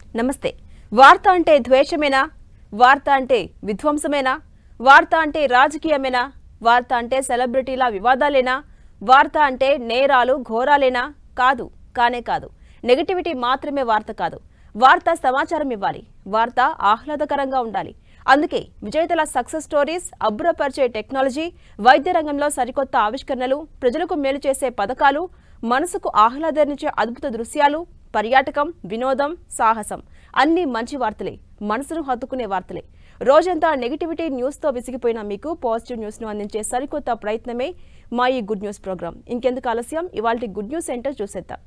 నమస్తే వార్త అంటే ద్వేషమేనా వార్త అంటే విధ్వంసమేనా వార్త అంటే రాజకీయమేనా వార్త అంటే సెలబ్రిటీల వివాదాలేనా వార్త అంటే నేరాలు ఘోరాలేనా కాదు కానే కాదు నెగటివిటీ మాత్రమే వార్త కాదు వార్త సమాచారం ఇవ్వాలి వార్త ఆహ్లాదకరంగా ఉండాలి అందుకే విజేతల సక్సెస్ స్టోరీస్ అబ్బురపరిచే టెక్నాలజీ వైద్య రంగంలో సరికొత్త ఆవిష్కరణలు ప్రజలకు మేలు చేసే పథకాలు మనసుకు ఆహ్లాదాన్నిచ్చే అద్భుత దృశ్యాలు పర్యాటకం వినోదం సాహసం అన్ని మంచి వార్తలే మనసును హత్తుకునే వార్తలే రోజంతా నెగిటివిటీ న్యూస్తో విసిగిపోయిన మీకు పాజిటివ్ న్యూస్ను అందించే సరికొత్త ప్రయత్నమే మా ఈ గుడ్ న్యూస్ ప్రోగ్రాం ఇంకెందుకు ఆలస్యం ఇవాళ గుడ్ న్యూస్ ఏంటో చూసేద్దాం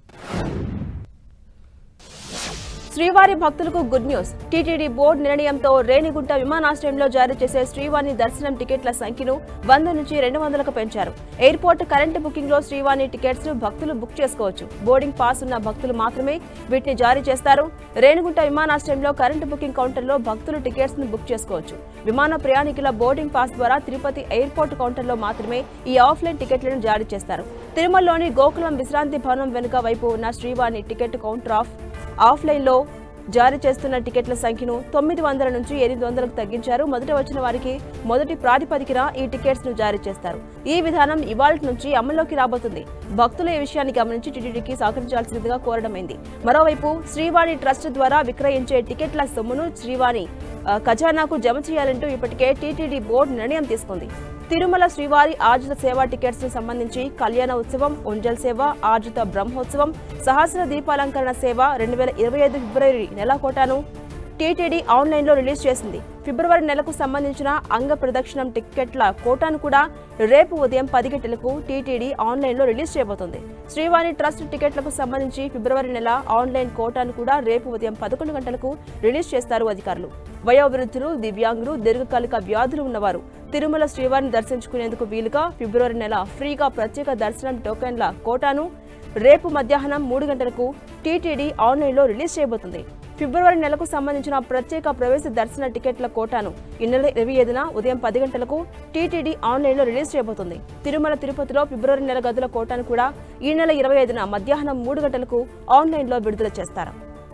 శ్రీవారి భక్తులకు గుడ్ న్యూస్ టీటీడీ బోర్డు నిర్ణయంతో రేణిగుంట విమానాశ్రయంలో జారీ చేసే శ్రీవాణి దర్శనం టికెట్ల సంఖ్యను వంద నుంచి రెండు వందలకు పెంచారు ఎయిర్పోర్ట్ కరెంటు బుకింగ్ లో శ్రీవాణి టికెట్స్ ను భక్తులు బుక్ చేసుకోవచ్చు బోర్డింగ్ పాస్ ఉన్న భక్తులు మాత్రమే వీటిని జారీ చేస్తారు రేణిగుంట విమానాశ్రయంలో కరెంటు బుకింగ్ కౌంటర్లో భక్తులు టికెట్స్ ను బుక్ చేసుకోవచ్చు విమాన ప్రయాణికుల బోర్డింగ్ పాస్ ద్వారా తిరుపతి ఎయిర్పోర్ట్ కౌంటర్లో మాత్రమే ఈ ఆఫ్లైన్ టికెట్లను జారీ చేస్తారు తిరుమలలోని గోకులం విశ్రాంతి భవనం వెనుక వైపు ఉన్న శ్రీవాణి టికెట్ కౌంటర్ ఆఫ్ ఆఫ్లైన్లో జారీ చేస్తున్న టికెట్ల సంఖ్యను తొమ్మిది వందల నుంచి ఎనిమిది వందలకు తగ్గించారు మొదట వచ్చిన వారికి మొదటి ప్రాతిపదికన ఈ టికెట్స్ ను జారీ చేస్తారు ఈ విధానం ఇవాళ నుంచి అమల్లోకి రాబోతుంది భక్తులు ఈ విషయాన్ని గమనించి టీటీడీకి సహకరించాల్సిందిగా కోరడమైంది మరోవైపు శ్రీవాణి ట్రస్ట్ ద్వారా విక్రయించే టికెట్ల సొమ్మును శ్రీవాణి ఆ, ఖజానాకు జమ చేయాలంటూ ఇప్పటికే టీటీడీ బోర్డు నిర్ణయం తీసుకుంది తిరుమల శ్రీవారి ఆర్జిత సేవా టికెట్స్ కు సంబంధించి కళ్యాణ ఉత్సవం ఉంజల్ సేవ ఆర్జిత బ్రహ్మోత్సవం సహస్ర దీపాలంకరణ సేవ రెండు వేల ఇరవై ఐదు ఫిబ్రవరి నెల కోటాను టీటీడీ ఆన్లైన్లో రిలీజ్ చేసింది ఫిబ్రవరి నెలకు సంబంధించిన అంగ ప్రదక్షిణం టికెట్ల కోటాను కూడా రేపు ఉదయం పది గంటలకు టీటీడీ ఆన్లైన్లో రిలీజ్ చేయబోతోంది శ్రీవాణి ట్రస్ట్ టికెట్లకు సంబంధించి ఫిబ్రవరి నెల ఆన్లైన్ కోటాను కూడా రేపు ఉదయం పదకొండు గంటలకు రిలీజ్ చేస్తారు అధికారులు వయోవృద్ధులు దివ్యాంగులు దీర్ఘకాలిక వ్యాధులు ఉన్నవారు తిరుమల శ్రీవారిని దర్శించుకునేందుకు వీలుగా ఫిబ్రవరి నెల ఫ్రీగా ప్రత్యేక దర్శనం టోకెన్ల కోటాను రేపు మధ్యాహ్నం మూడు గంటలకు టీటీడీ ఆన్లైన్లో రిలీజ్ చేయబోతుంది ఫిబ్రవరి నెలకు సంబంధించిన ప్రత్యేక ప్రవేశ దర్శన టికెట్ల కోటాను ఈ నెల ఇరవై ఐదున ఉదయం పది గంటలకు టీటీడీ ఆన్లైన్లో రిలీజ్ చేయబోతుంది తిరుమల తిరుపతిలో ఫిబ్రవరి నెల గదుల కోటాను కూడా ఈ నెల ఇరవై ఐదున మధ్యాహ్నం మూడు గంటలకు ఆన్లైన్లో విడుదల చేస్తారు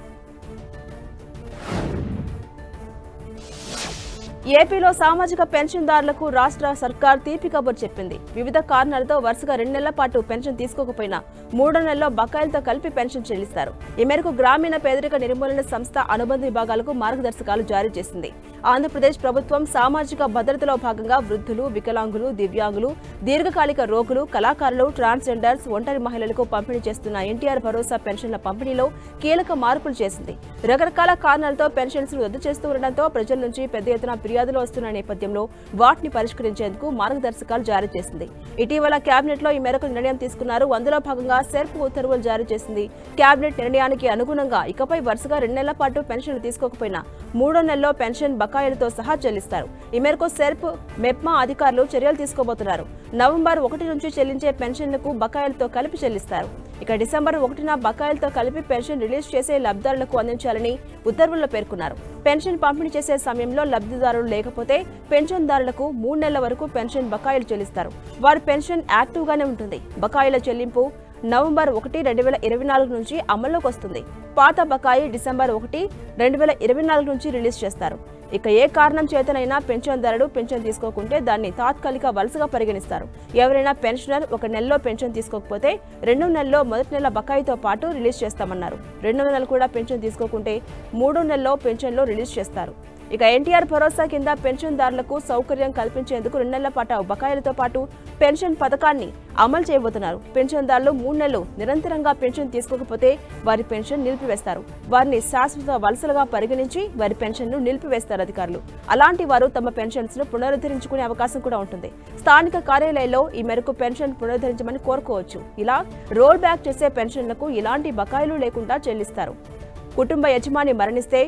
ఏపీలో సామాజిక పెన్షన్దారులకు రాష్ట్ర సర్కార్ తీపి కబురు చెప్పింది వివిధ కారణాలతో వరుసగా రెండు నెలల పాటు పెన్షన్ తీసుకోకపోయినా మూడో నెలలో బకాయిలతో కలిపి పెన్షన్ చెల్లిస్తారు ఈ మేరకు గ్రామీణ పేదరిక నిర్మూలన సంస్థ అనుబంధ విభాగాలకు మార్గదర్శకాలు జారీ చేసింది ఆంధ్రప్రదేశ్ ప్రభుత్వం సామాజిక భద్రతలో భాగంగా వృద్ధులు వికలాంగులు దివ్యాంగులు దీర్ఘకాలిక రోగులు కళాకారులు ట్రాన్స్జెండర్స్ ఒంటరి మహిళలకు పంపిణీ చేస్తున్న ఎన్టీఆర్ భరోసా పెన్షన్ల పంపిణీలో కీలక మార్పులు చేసింది రకరకాల కారణాలతో పెన్షన్స్ రద్దు చేస్తూ ఉండడంతో ప్రజల నుంచి పెద్ద ఎత్తున ఫిర్యాదులు వస్తున్న నేపథ్యంలో వాటిని పరిష్కరించేందుకు మార్గదర్శకాలు జారీ చేసింది ఇటీవల కేబినెట్ లో ఈ మేరకు నిర్ణయం తీసుకున్నారు అందులో భాగంగా సెర్ప్ ఉత్తర్వులు జారీ చేసింది కేబినెట్ నిర్ణయానికి అనుగుణంగా ఇకపై వరుసగా రెండు నెలల పాటు పెన్షన్లు తీసుకోకపోయినా మూడో నెలలో పెన్షన్ బకాయిలతో సహా చెల్లిస్తారు ఈ మేరకు సెర్ప్ మెప్మా అధికారులు చర్యలు తీసుకోబోతున్నారు నవంబర్ ఒకటి నుంచి చెల్లించే పెన్షన్లకు బకాయిలతో కలిపి చెల్లిస్తారు ఇక డిసెంబర్ ఒకటిన బకాయిలతో కలిపి పెన్షన్ రిలీజ్ చేసే లబ్ధిదారులకు అందించాలని ఉత్తర్వుల్లో పేర్కొన్నారు పెన్షన్ పంపిణీ చేసే సమయంలో లబ్ధిదారులు లేకపోతే పెన్షన్దారులకు మూడు నెలల వరకు పెన్షన్ బకాయిలు చెల్లిస్తారు వారి పెన్షన్ యాక్టివ్ గానే ఉంటుంది బకాయిల చెల్లింపు నవంబర్ ఒకటి రెండు వేల ఇరవై నాలుగు నుంచి అమల్లోకి వస్తుంది పాత బకాయి డిసెంబర్ ఒకటి రెండు వేల ఇరవై నాలుగు నుంచి రిలీజ్ చేస్తారు ఇక ఏ కారణం చేతనైనా పెన్షన్దారుడు పెన్షన్ తీసుకోకుంటే దాన్ని తాత్కాలిక వలసగా పరిగణిస్తారు ఎవరైనా పెన్షనర్ ఒక నెలలో పెన్షన్ తీసుకోకపోతే రెండో నెలలో మొదటి నెల బకాయితో పాటు రిలీజ్ చేస్తామన్నారు రెండో నెలలు కూడా పెన్షన్ తీసుకోకుంటే మూడో నెలలో పెన్షన్లో రిలీజ్ చేస్తారు ఇక ఎన్టీఆర్ భరోసా కింద పెన్షన్దారులకు సౌకర్యం కల్పించేందుకు రెండు నెలల పాటు బకాయిలతో పాటు పెన్షన్ పథకాన్ని అమలు చేయబోతున్నారు పెన్షన్దారులు మూడు నెలలు నిరంతరంగా పెన్షన్ తీసుకోకపోతే వారి పెన్షన్ నిలిపివేస్తారు వారిని శాశ్వత వలసలుగా పరిగణించి వారి పెన్షన్ను నిలిపివేస్తారు అధికారులు అలాంటి వారు తమ పెన్షన్స్ ను పునరుద్ధరించుకునే అవకాశం కూడా ఉంటుంది స్థానిక కార్యాలయంలో ఈ మేరకు పెన్షన్ పునరుద్ధరించమని కోరుకోవచ్చు ఇలా రోల్ బ్యాక్ చేసే పెన్షన్లకు ఇలాంటి బకాయిలు లేకుండా చెల్లిస్తారు కుటుంబ యజమాని మరణిస్తే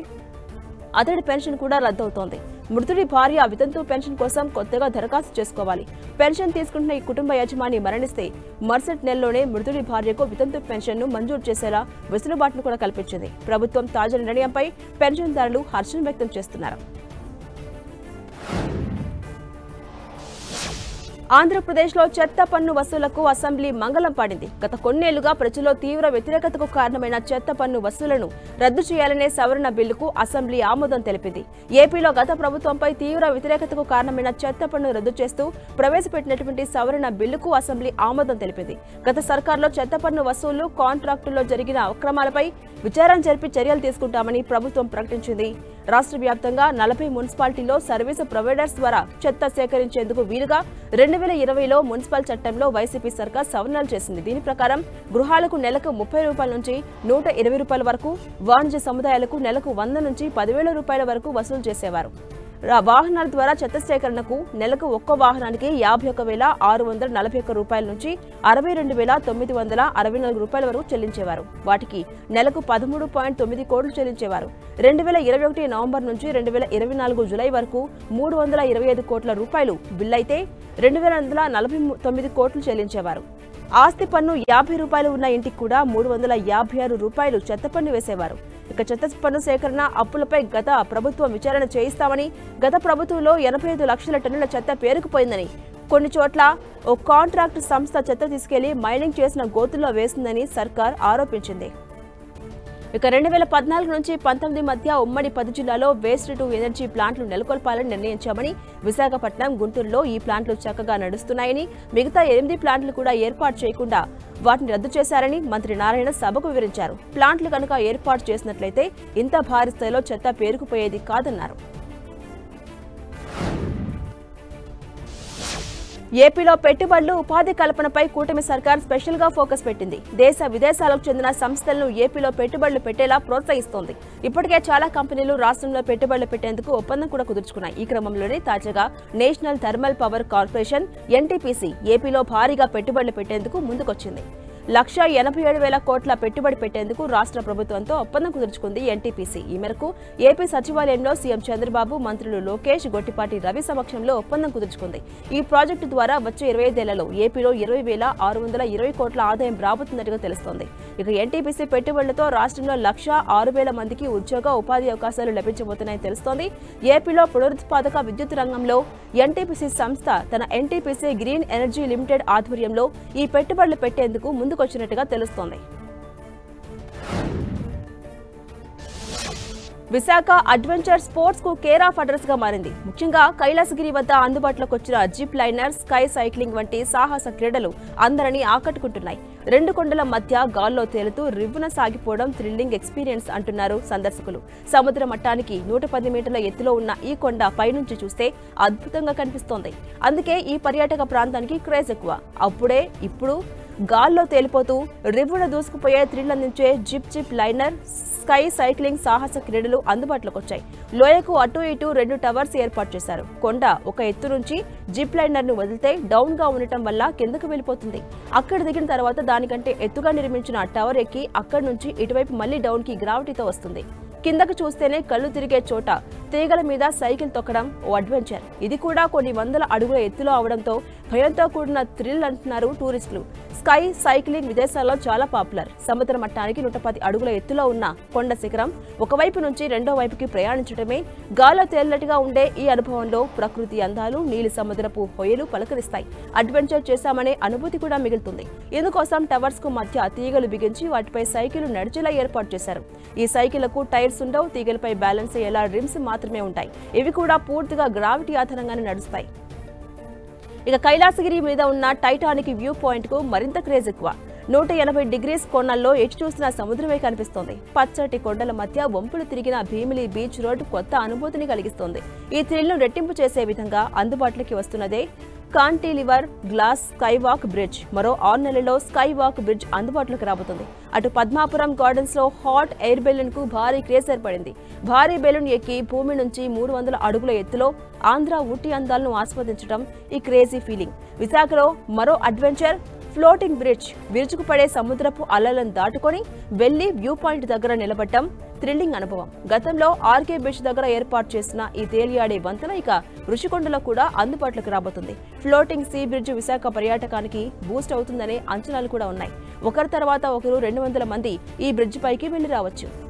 అతడి పెన్షన్ కూడా రద్దవుతోంది మృతుడి భార్య వితంతు పెన్షన్ కోసం కొత్తగా దరఖాస్తు చేసుకోవాలి పెన్షన్ తీసుకుంటున్న ఈ కుటుంబ యజమాని మరణిస్తే మరుసటి నెలలోనే మృతుడి భార్యకు వితంతు పెన్షన్ను మంజూరు చేసేలా వెసులుబాటును కూడా కల్పించింది ప్రభుత్వం తాజా నిర్ణయంపై పెన్షన్దారులు హర్షం వ్యక్తం చేస్తున్నారు ఆంధ్రప్రదేశ్లో చెత్త పన్ను వసూలకు అసెంబ్లీ మంగళం పాడింది గత కొన్నేళ్లుగా ప్రజల్లో తీవ్ర వ్యతిరేకతకు కారణమైన చెత్త పన్ను వసూలను రద్దు చేయాలనే సవరణ బిల్లుకు అసెంబ్లీ ఆమోదం తెలిపింది ఏపీలో గత ప్రభుత్వంపై తీవ్ర వ్యతిరేకతకు కారణమైన చెత్త పన్ను రద్దు చేస్తూ ప్రవేశపెట్టినటువంటి సవరణ బిల్లుకు అసెంబ్లీ ఆమోదం తెలిపింది గత సర్కార్లో చెత్త పన్ను వసూలు కాంట్రాక్టుల్లో జరిగిన అక్రమాలపై విచారణ జరిపి చర్యలు తీసుకుంటామని ప్రభుత్వం ప్రకటించింది రాష్ట్ర వ్యాప్తంగా నలభై మున్సిపాలిటీల్లో సర్వీసు ప్రొవైడర్స్ ద్వారా చెత్త సేకరించేందుకు వీలుగా రెండు వేల ఇరవైలో మున్సిపల్ చట్టంలో వైసీపీ సర్కార్ సవరణలు చేసింది దీని ప్రకారం గృహాలకు నెలకు ముప్పై రూపాయల నుంచి నూట ఇరవై రూపాయల వరకు వాణిజ్య సముదాయాలకు నెలకు వంద నుంచి పదివేల రూపాయల వరకు వసూలు చేసేవారు రా- వాహనాల ద్వారా చెత్త సేకరణకు నెలకు ఒక్క వాహనానికి యాభై ఒక వేల ఆరు వందల నలభై ఒక్క రూపాయల నుంచి అరవై రెండు వేల తొమ్మిది వందల అరవై నాలుగు రూపాయల వరకు చెల్లించేవారు వాటికి నెలకు పదమూడు పాయింట్ తొమ్మిది కోట్లు చెల్లించేవారు రెండు వేల ఇరవై ఒకటి నవంబర్ నుంచి రెండు వేల ఇరవై నాలుగు జులై వరకు మూడు వందల ఇరవై ఐదు కోట్ల రూపాయలు బిల్ అయితే రెండు వేల వందల నలభై ము- తొమ్మిది కోట్లు చెల్లించేవారు ఆస్తి పన్ను యాభై రూపాయలు ఉన్న ఇంటికి కూడా మూడు వందల యాభై ఆరు రూపాయలు చెత్త పన్ను వేసేవారు ఇక చెత్త పన్ను సేకరణ అప్పులపై గత ప్రభుత్వం విచారణ చేయిస్తామని గత ప్రభుత్వంలో ఎనభై ఐదు లక్షల టన్నుల చెత్త పేరుకుపోయిందని కొన్ని చోట్ల ఓ కాంట్రాక్ట్ సంస్థ చెత్త తీసుకెళ్లి మైనింగ్ చేసిన గోతుల్లో వేసిందని సర్కార్ ఆరోపించింది ఇక రెండు వేల పద్నాలుగు నుంచి పంతొమ్మిది మధ్య ఉమ్మడి పది జిల్లాలో వేస్ట్ టు ఎనర్జీ ప్లాంట్లు నెలకొల్పాలని నిర్ణయించామని విశాఖపట్నం గుంటూరులో ఈ ప్లాంట్లు చక్కగా నడుస్తున్నాయని మిగతా ఎనిమిది ప్లాంట్లు కూడా ఏర్పాటు చేయకుండా వాటిని రద్దు చేశారని మంత్రి నారాయణ సభకు వివరించారు ప్లాంట్లు కనుక ఏర్పాటు చేసినట్లయితే ఇంత భారీ స్థాయిలో చెత్త పేరుకుపోయేది కాదన్నారు ఏపీలో పెట్టుబడులు ఉపాధి కల్పనపై కూటమి సర్కార్ స్పెషల్ గా ఫోకస్ పెట్టింది దేశ విదేశాలకు చెందిన సంస్థలను ఏపీలో పెట్టుబడులు పెట్టేలా ప్రోత్సహిస్తోంది ఇప్పటికే చాలా కంపెనీలు రాష్ట్రంలో పెట్టుబడులు పెట్టేందుకు ఒప్పందం కూడా కుదుర్చుకున్నాయి ఈ క్రమంలోనే తాజాగా national thermal power corporation NTPC ఏపీలో భారీగా పెట్టుబడులు పెట్టేందుకు ముందుకొచ్చింది లక్ష ఎనభై ఏడు వేల కోట్ల పెట్టుబడి పెట్టేందుకు రాష్ట్ర ప్రభుత్వంతో ఒప్పందం కుదుర్చుకుంది ఎన్టీపీసీ ఈ మేరకు ఏపీ సచివాలయంలో సీఎం చంద్రబాబు మంత్రులు లోకేష్ గొట్టిపాటి రవి సమక్షంలో ఒప్పందం కుదుర్చుకుంది ఈ ప్రాజెక్టు ద్వారా వచ్చే ఇరవై ఐదేళ్లలో ఏపీలో ఇరవై వేల ఆరు వందల ఇరవై కోట్ల ఆదాయం రాబోతున్నట్టుగా తెలుస్తోంది ఇక ఎన్టీపీసీ పెట్టుబడులతో రాష్ట్రంలో లక్ష ఆరు వేల మందికి ఉద్యోగ ఉపాధి అవకాశాలు లభించబోతున్నాయని తెలుస్తోంది ఏపీలో పునరుత్పాదక విద్యుత్ రంగంలో ఎన్టీపీసీ సంస్థ తన ఎన్టీపీసీ గ్రీన్ ఎనర్జీ లిమిటెడ్ ఆధ్వర్యంలో ఈ పెట్టుబడులు పెట్టేందుకు ముందుకొచ్చినట్టుగా తెలుస్తోంది విశాఖ అడ్వెంచర్ స్పోర్ట్స్ కు కేర్ ఆఫ్ అడ్రస్ గా మారింది ముఖ్యంగా కైలాసగిరి వద్ద అందుబాటులోకి వచ్చిన జిప్ లైనర్ స్కై సైక్లింగ్ వంటి సాహస క్రీడలు అందరినీ ఆకట్టుకుంటున్నాయి రెండు కొండల మధ్య గాల్లో తేలుతూ రివ్వున సాగిపోవడం థ్రిల్లింగ్ ఎక్స్పీరియన్స్ అంటున్నారు సందర్శకులు సముద్ర మట్టానికి నూట పది మీటర్ల ఎత్తులో ఉన్న ఈ కొండ పైనుంచి చూస్తే అద్భుతంగా కనిపిస్తోంది అందుకే ఈ పర్యాటక ప్రాంతానికి క్రేజ్ ఎక్కువ అప్పుడే ఇప్పుడు గాల్లో తేలిపోతూ రివ్వున దూసుకుపోయే థ్రిల్ అందించే zip zip liner sky cycling సాహస క్రీడలు అందుబాటులోకి వచ్చాయి లోయకు అటు ఇటు రెండు టవర్స్ ఏర్పాటు చేశారు కొండ ఒక ఎత్తు నుంచి జిప్ లైనర్ ను వదిలితే డౌన్ గా ఉండటం వల్ల కిందకు వెళ్ళిపోతుంది అక్కడ దిగిన తర్వాత దానికంటే ఎత్తుగా నిర్మించిన టవర్ ఎక్కి అక్కడి నుంచి ఇటువైపు మళ్ళీ డౌన్ కి గ్రావిటీతో వస్తుంది కిందకు చూస్తేనే కళ్ళు తిరిగే చోట తీగల మీద సైకిల్ తొక్కడం ఓ అడ్వెంచర్ ఇది కూడా కొన్ని వందల అడుగుల ఎత్తులో అవడంతో భయంతో కూడిన థ్రిల్ అంటున్నారు టూరిస్టులు స్కై సైక్లింగ్ విదేశాల్లో చాలా పాపులర్ సముద్ర మట్టానికి నూట పది అడుగుల ఎత్తులో ఉన్న కొండ శిఖరం ఒకవైపు నుంచి రెండో వైపుకి ప్రయాణించడమే గాల్లో తేలినట్టుగా ఉండే ఈ అనుభవంలో ప్రకృతి అందాలు నీలి సముద్రపు హొయలు పలకరిస్తాయి అడ్వెంచర్ చేశామనే అనుభూతి కూడా మిగులుతుంది ఇందుకోసం టవర్స్ కు మధ్య తీగలు బిగించి వాటిపై సైకిల్ నడిచేలా ఏర్పాటు చేశారు ఈ సైకిళ్లకు టైర్స్ ఉండవు తీగలపై బ్యాలెన్స్ అయ్యేలా రిమ్స్ మాత్రమే ఉంటాయి ఇవి కూడా పూర్తిగా గ్రావిటీ ఆధారంగానే నడుస్తాయి ఇక కైలాసగిరి మీద ఉన్న టైటానిక్ వ్యూ పాయింట్ కు మరింత క్రేజ్ ఎక్కువ నూట ఎనభై డిగ్రీస్ కోణాల్లో ఎటు చూసిన సముద్రమే కనిపిస్తోంది పచ్చటి కొండల మధ్య వంపులు తిరిగిన భీమిలి బీచ్ రోడ్ కొత్త అనుభూతిని కలిగిస్తోంది ఈ థ్రిల్ను రెట్టింపు చేసే విధంగా అందుబాటులోకి వస్తున్నదే cantilever glass sky walk bridge మరో ఆరు నెలల్లో స్కై వాక్ బ్రిడ్జ్ అందుబాటులోకి రాబోతుంది అటు పద్మాపురం గార్డెన్స్ లో హాట్ ఎయిర్ బెలూన్ కు భారీ క్రేజ్ ఏర్పడింది భారీ బెలూన్ ఎక్కి భూమి నుంచి మూడు వందల అడుగుల ఎత్తులో ఆంధ్ర ఊటీ అందాలను ఆస్వాదించడం ఈ క్రేజీ ఫీలింగ్ విశాఖలో మరో అడ్వెంచర్ ఫ్లోటింగ్ బ్రిడ్జ్ విరుచుకు పడే సముద్రపు అలలను దాటుకొని వెళ్లి వ్యూ పాయింట్ దగ్గర నిలబడటం థ్రిల్లింగ్ అనుభవం గతంలో ఆర్కే బీచ్ దగ్గర ఏర్పాటు చేసిన ఈ తేలియాడే వంతెన ఇక ఋషికొండలో కూడా అందుబాటులోకి రాబోతుంది ఫ్లోటింగ్ సీ బ్రిడ్జ్ విశాఖ పర్యాటకానికి బూస్ట్ అవుతుందనే అంచనాలు కూడా ఉన్నాయి ఒకరి తర్వాత ఒకరు రెండు వందల మంది ఈ బ్రిడ్జ్ పైకి వెళ్లి రావచ్చు